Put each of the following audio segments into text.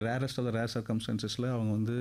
Rarest of the rare சர்க்கம்ஸ்டன்சஸில் அவங்க வந்து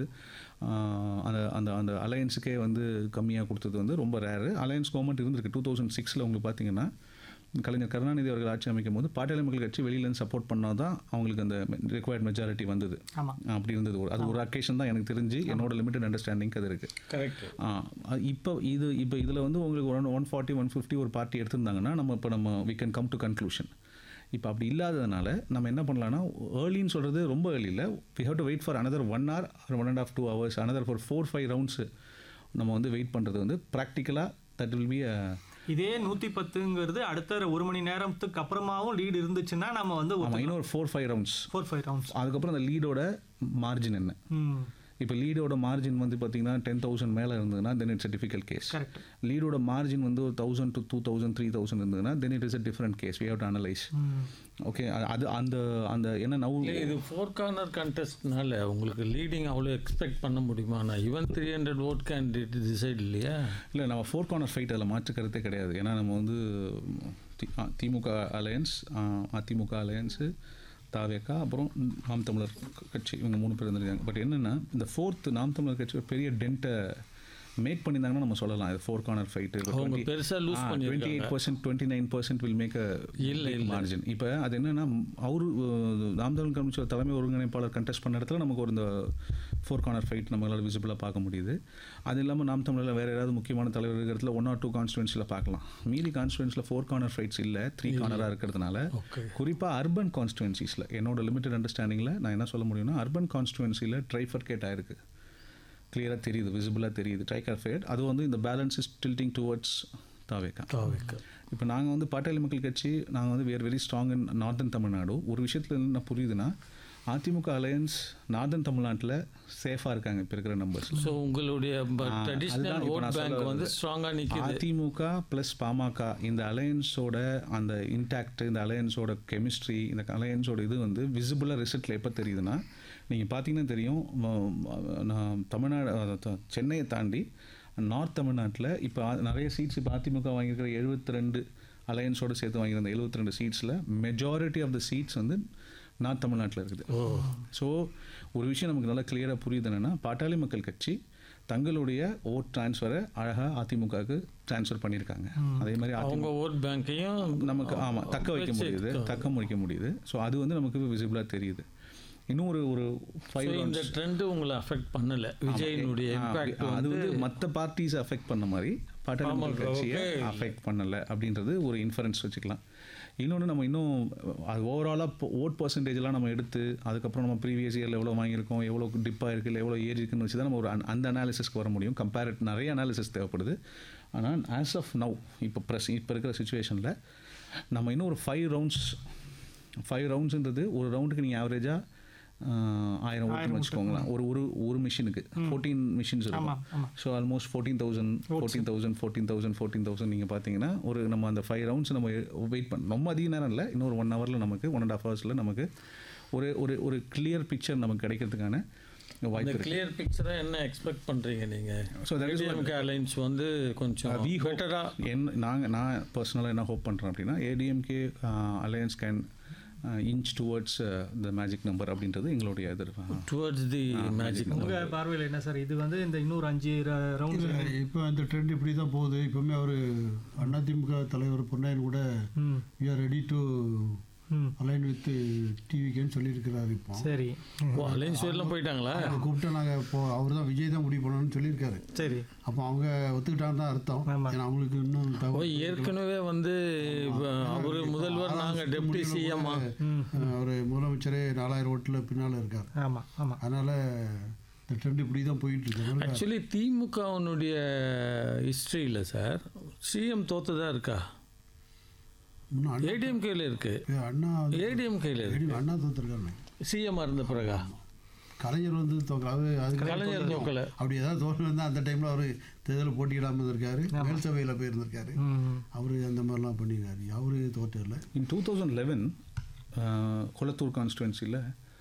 ஆஹ், அந்த அந்த அந்த அலையன்ஸுக்கே வந்து கம்மியாக கொடுத்தது வந்து ரொம்ப ரேரு அலையன்ஸ் கவர்மெண்ட் இருந்திருக்கு டூ தௌசண்ட் சிக்ஸில் உங்களுக்கு பார்த்தீங்கன்னா கலைஞர் கருணாநிதி அவர்கள் ஆட்சி அமைக்கும் போது பாட்டாளி மக்கள் கட்சி வெளியிலேருந்து சப்போர்ட் பண்ணால் தான் அவங்களுக்கு அந்த ரிக்வயர்ட் மெஜாரிட்டி வந்தது ஆமா அப்படி இருந்தது ஒரு அது ஒரு அக்கேஷன் தான் எனக்கு தெரிஞ்சு என்னோட லிமிட்டட் அண்டர்ஸ்டாண்டிங் அது இருக்குது கரெக்ட் இப்போ இது இப்போ இதில் வந்து உங்களுக்கு one one forty one fifty ஒரு பார்ட்டி எடுத்திருந்தாங்கன்னா நம்ம இப்போ நம்ம we can come to conclusion இப்போ அப்படி இல்லாததுனால நம்ம என்ன பண்ணலாம்னா ஏர்லின்னு சொல்கிறது ரொம்ப ஏர்லி இல்லை we have to wait for another one hour one and half two hours another for four five rounds நம்ம வந்து வெயிட் பண்ணுறது வந்து ப்ராக்டிக்கலாக தட் வில் பி இதே நூத்தி பத்துங்கிறது அடுத்த ஒரு மணி நேரத்துக்கு அப்புறமாவும் லீடு இருந்துச்சுன்னா நம்ம வந்து ஆமாம் இன்னொரு four five rounds four five rounds அதுக்கப்புறம் அந்த லீடோட மார்ஜின் என்ன ம் இப்போ லீடோட மார்ஜின் வந்து பார்த்தீங்கன்னா டென் தௌசண்ட் மேலே இருந்ததுன்னா then it's a difficult case correct லீடோட மார்ஜின் வந்து ஒரு thousand to two thousand three thousand இருந்ததுன்னா then it is a different case we have to analyze hmm okay அது அந்த அந்த என்ன நவு இது ஃபோர் கார்னர் கண்டெஸ்ட்னால உங்களுக்கு லீடிங் அவ்வளோ எக்ஸ்பெக்ட் பண்ண முடியுமா நான் even three hundred odd candidate decide இல்லையா இல்லை நம்ம ஃபோர் கார்னர் ஃபைட் அதில் மாற்று கருத்தே கிடையாது ஏன்னா நம்ம வந்து தி- அ- திமுக அலையன்ஸ் அதிமுக அலையன்ஸு தாவேக்கா அப்புறம் நாம் தமிழர் கட்சி இவங்க மூணு பேர் இருந்திருக்காங்க பட் என்னென்னா இந்த ஃபோர்த்து நாம் தமிழர் கட்சி ஒரு பெரிய டென்ட்டை மேக் பண்ணியிருந்தாங்கன்னா நம்ம சொல்லலாம் இது ஃபோர் கார்னர் ஃபைட்டு அவங்க பெருசா லூஸ் டுவெண்ட்டி பண்ணிருக்காங்க eight percent twenty nine percent will make a இல்ல, இல்ல. மார்ஜின் இப்போ அது என்னன்னா அவரு அஹ், நாம் தமிழ் கமிஷன் தலைமை ஒருங்கிணைப்பாளர் கண்டெஸ்ட் பண்ண இடத்துல நமக்கு ஒரு இந்த ஃபோர் கார்னர் ஃபைட் நம்மளால் விசிபிளாக பார்க்க முடியுது அது இல்லாமல் நாம் தமிழில் வேறு யாராவது முக்கியமான தலைவர் இருக்கிற இடத்துல ஒன் ஆர் டூ கான்ஸ்டுவன்சியில் பார்க்கலாம் மீதி கான்ஸ்டுவன்சியில் ஃபோர் கார்னர் ஃபைட்ஸ் இல்லை த்ரீ கார்னராக இருக்கிறதுனால ஓகே குறிப்பாக அர்பன் கான்ஸ்டுவன்சிஸில் என்னோட லிமிட்டட் அண்டர்ஸ்டாண்டிங்கில் நான் என்ன சொல்ல முடியும்னா அர்பன் கான்ஸ்டுவன்சியில் ட்ரைஃபர்கேட் ஆயிருக்கு கிளியராக தெரியுது விசிபிளாக தெரியுது ட்ரைகார்ஃபேட் அது வந்து இந்த balance is tilting towards TVK TVK இப்போ நாங்கள் வந்து பாட்டாளி மக்கள் கட்சி நாங்கள் வந்து we're very strong in northern Tamil Nadu ஒரு விஷயத்தில் என்ன புரியுதுன்னா அதிமுக அலையன்ஸ் நார்தன் தமிழ்நாட்டில் சேஃபாக இருக்காங்க இப்போ இருக்கிற நம்பர்ஸ் ஸோ உங்களுடைய ட்ரெடிஷ்னல் அதுதான் இப்ப ஓட் நான் பேங்க் சொல்ல வந்து ஸ்ட்ராங்காக நிற்கிது அதிமுக ப்ளஸ் பாமக இந்த அலையன்ஸோட அந்த இன்டாக்ட் இந்த அலையன்ஸோட கெமிஸ்ட்ரி இந்த அலையன்ஸோட இது வந்து விசிபிளாக ரிசல்ட்டில் எப்போ தெரியுதுன்னா நீங்கள் பார்த்தீங்கன்னா தெரியும் ம- ம- நான் தமிழ்நாடு அஹ், த- சென்னையை தாண்டி நார்த் தமிழ்நாட்டில் இப்போ நிறைய சீட்ஸ் இப்போ அதிமுக வாங்கியிருக்கிற எழுபத்தி ரெண்டு அலையன்ஸோட சேர்த்து வாங்கியிருந்த எழுபத்தி ரெண்டு சீட்ஸில் மெஜாரிட்டி ஆஃப் த சீட்ஸ் வந்து நார்த் தமிழ்நாட்டில் இருக்குது ஓ ஸோ ஒரு விஷயம் நமக்கு நல்லா கிளியராக புரியுது என்னன்னா பாட்டாளி மக்கள் கட்சி தங்களுடைய ஓட் ட்ரான்ஸ்ஃபரை அழகாக அதிமுகவுக்கு ட்ரான்ஸ்ஃபர் பண்ணியிருக்காங்க அதே மாதிரி அதிமுக அவங்க ஓட் பேங்க்கையும் நமக்கு ஆமாம் தக்க வைக்க முடியுது தக்க முடிக்க முடியுது ஸோ அது வந்து நமக்கு விசிபிளாக தெரியுது இன்னும் ஒரு ஒரு ஃபைவ் இந்த ட்ரெண்ட் உங்களை அஃபெக்ட் பண்ணல விஜயினுடைய இம்பாக்ட் அது வந்து மற்ற பார்ட்டிஸ் அஃபெக்ட் பண்ண மாதிரி பாட்டாளி மக்கள் கட்சியை அஃபெக்ட் பண்ணல அப்படின்றது ஒரு இன்ஃபரன்ஸ் வச்சுக்கலாம் இன்னொன்று நம்ம இன்னும் அது ஓவராலாக ஓட் பர்சன்டேஜ்லாம் நம்ம எடுத்து அதுக்கப்புறம் நம்ம ப்ரீவியஸ் இயரில் எவ்வளோ வாங்கியிருக்கோம் எவ்வளோ டிப்பாக இருக்குது இல்லை எவ்வளோ ஏறி இருக்குன்னு வச்சு தான் நம்ம ஒரு அந்த- அந்த அனாலிசிஸ்க்கு வர முடியும் கம்பேரிட் நிறைய அனாலிசிஸ் தேவைப்படுது ஆனால் ஆஸ் ஆஃப் நவ் இப்போ ப்ரெஸ் இப்போ இருக்கிற சுச்சுவேஷனில் நம்ம இன்னும் ஒரு ஃபைவ் ரவுண்ட்ஸ் ஃபைவ் ரவுண்ட்ஸ்ன்றது ஒரு ரவுண்டுக்கு நீங்கள் ஆவரேஜாக ஆயிரம் ஓட்டுன்னு வச்சுக்கோங்களேன் ஒரு ஒரு ஒரு மிஷினுக்கு ஃபோர்டீன் மிஷின்ஸ் இருக்கும் ஆமா ஆமா so almost fourteen thousand fourteen thousand fourteen thousand fourteen thousand நீங்கள் பார்த்தீங்கன்னா ஒரு நம்ம அந்த ஃபைவ் ரவுண்ட்ஸ் நம்ம வெயிட் பண்ண ரொம்ப அதிக நேரம் இல்லை இன்னொரு ஒன் ஹவரில் நமக்கு ஒன் அண்ட் ஆஃப் ஹவர்ஸில் நமக்கு ஒரு ஒரு ஒரு கிளியர் பிக்சர் நமக்கு கிடைக்கிறதுக்கான இந்த வாய்ப்பு இருக்கு கிளியர் பிக்சரை என்ன எக்ஸ்பெக்ட் பண்றீங்க நீங்க So that is what- ADMK alliance வந்து கொஞ்சம் we hope- பெட்டரா என் நாங்கள் நான் பர்சனலாக என்ன ஹோப் பண்ணுறேன் அப்படின்னா ADMK alliance can inch towards the magic number அப்படின்றது எங்களுடைய எதிர்ப்பு டுவர்ட்ஸ் தி மேஜிக் உங்க பார்வையில் என்ன சார் இது வந்து இந்த இன்னொரு அஞ்சு ரவுண்ட் இல்லை இப்போ இந்த ட்ரெண்ட் இப்படி தான் போகுது இப்போவுமே அவர் அதிமுக தலைவர் பொன்னையன் கூட hmm we are ready to hmm align with டிவிக்கேன்னு சொல்லியிருக்கிறாரு இப்போ சரி ஓ அலைன்ஸ் வரலாம் போயிட்டாங்களா அவரை கூப்பிட்டு நாங்கள் இப்போ அவர் தான் விஜய் தான் முடிவு பண்ணணும்னு சொல்லியிருக்காரு சரி அப்போ அவங்க ஒத்துக்கிட்டான்னு தான் அர்த்தம் ஆமா. ஏன்னா அவங்களுக்கு இன்னும் ஓ தகவல் ஏற்கனவே வந்து அவர் முதல்வர் நாங்க டெப்டி சிஎம்மா ம் அவர் முதலமைச்சரே நாலாயிரம் ஓட்டில் பின்னால் இருக்கார் ஆமா ஆமா அதனால் இந்த ட்ரெண்ட் இப்படி தான் போயிட்டு இருக்கு அதனால ஆக்சுவலி திமுகவினுடைய ஹிஸ்ட்ரியில் சார் சிஎம் தோத்ததா இருக்கா இன்னும் அண்ணா ஏடிஎம்கேல இருக்கு அண்ணா வந்து ஏடிஎம்கேல இருக்கு ADM அண்ணா தோத்துருக்காரு சிஎம் இருந்த பிறகா கலைஞர் வந்து தோக்கல அது அதுக்கு கலைஞர் தோக்கல அப்படி ஏதாவது தோற்று இருந்தால் அந்த டைமில் அவர் தேர்தலில் போட்டியிடாமல் இருந்திருக்காரு மேல் சபையில் போயிருந்திருக்காரு ம் அவர் அந்த மாதிரிலாம் பண்ணியிருக்காரு அவரு தோற்றல in two thousand eleven Kolathur கான்ஸ்டுவன்சியில்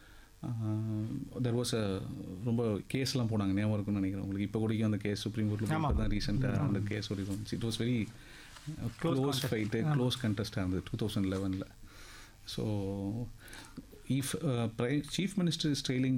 தெர் வாஸ் அ ரொம்ப கேஸ்லாம் போனாங்க ஞாபகம் இருக்கும்னு நினைக்கிறேன் உங்களுக்கு இப்போ கூட அந்த கேஸ் சுப்ரீம் கோர்ட்டில் இப்போ தான் ரீசெண்டாக அந்த கேஸ் ஒரு இது it was very close fight close கண்டெஸ்டாக இருந்தது டூ தௌசண்ட் லெவனில் so if chief minister is trailing